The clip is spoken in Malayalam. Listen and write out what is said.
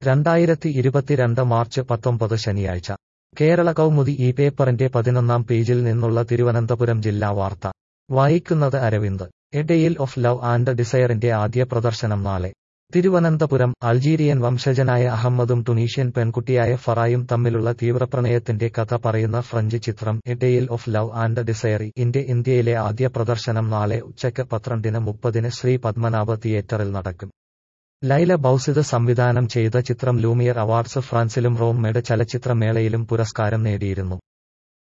രണ്ടായിരത്തി ഇരുപത്തിരണ്ട് മാർച്ച് പത്തൊമ്പത് ശനിയാഴ്ച കേരള കൗമുദി ഈ പേപ്പറിന്റെ പതിനൊന്നാം പേജിൽ നിന്നുള്ള തിരുവനന്തപുരം ജില്ലാ വാർത്ത വായിക്കുന്നത് Aravind A dale of love and ഡിസയറിന്റെ ആദ്യ പ്രദർശനം നാളെ തിരുവനന്തപുരം അൾജീരിയൻ വംശജനായ അഹമ്മദും ടുണീഷ്യൻ പെൺകുട്ടിയായ ഫറായും തമ്മിലുള്ള തീവ്രപ്രണയത്തിന്റെ കഥ പറയുന്ന ഫ്രഞ്ച് ചിത്രം a dale of love and ഡിസയറി ഇന്റെ ഇന്ത്യയിലെ ആദ്യ പ്രദർശനം നാളെ ഉച്ചയ്ക്ക് പന്ത്രണ്ടിന് മുപ്പതിന് ശ്രീ പത്മനാഭ തിയേറ്ററിൽ നടക്കും ലൈല ബൌസിദ് സംവിധാനം ചെയ്ത ചിത്രം ലൂമിയർ അവാർഡ്സ് ഫ്രാൻസിലും റോം മെഡ് ചലച്ചിത്രമേളയിലും പുരസ്കാരം നേടിയിരുന്നു